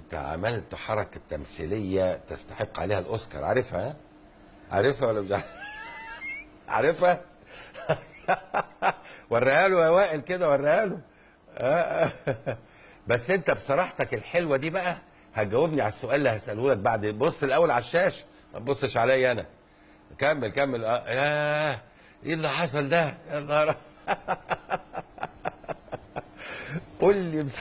انت عملت حركه تمثيليه تستحق عليها الاوسكار عارفها ها؟ عارفها ولا مش عارف عارفها وريها له يا وائل كده وريها له آه. بس انت بصراحتك الحلوه دي بقى هتجاوبني على السؤال اللي هساله لك بعد بص الاول على الشاشه ما تبصش عليا انا كمل كمل آه. ياه ايه اللي حصل ده يا نهار قول لي بس...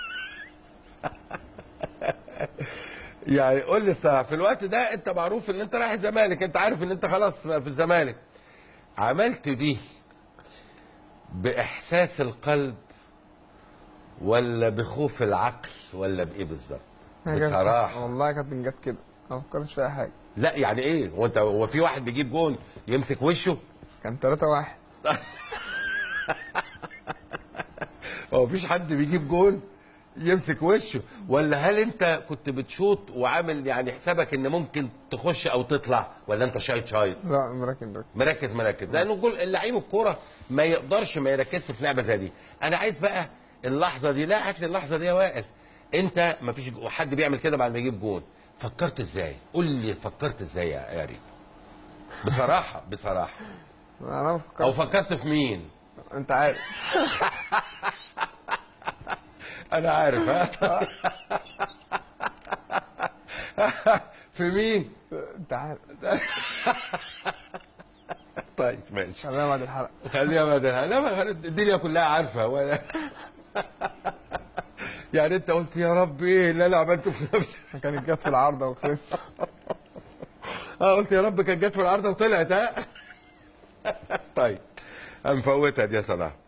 يعني قول لي الصراحه في الوقت ده انت معروف ان انت رايح الزمالك انت عارف ان انت خلاص في الزمالك عملت دي باحساس القلب ولا بخوف العقل ولا بايه بالظبط هي كانت- بصراحه والله كانت جت كده أنا ما فكرتش في اي حاجه لا يعني ايه هو انت هو في واحد بيجيب جون يمسك وشه كان 3 1 هو مفيش حد بيجيب جون يمسك وشه ولا هل انت كنت بتشوط وعامل يعني حسابك ان ممكن تخش او تطلع ولا انت شايط شايط لا مركز مركز مركز مركز لانه كل اللعيب الكوره ما يقدرش ما يركزش في لعبه زي دي انا عايز بقى اللحظه دي لا هات لي اللحظه دي يا وائل انت ما فيش حد بيعمل كده بعد ما يجيب جون فكرت ازاي قول لي فكرت ازاي يا يا ريكو بصراحه بصراحه انا ما او فكرت فكرت في مين انت عارف انا عارف ها في مين انت عارف طيب ماشي خلينا بعد الحلقه خليها بدلها لا ما خلي- الدنيا كلها عارفه ولا يعني انت قلت يا رب ايه اللي انا عملته في نفسي كانت جت في العارضه وخلص اه قلت يا رب كانت جت في العارضه وطلعت ها طيب هنفوتها دي يا صلاح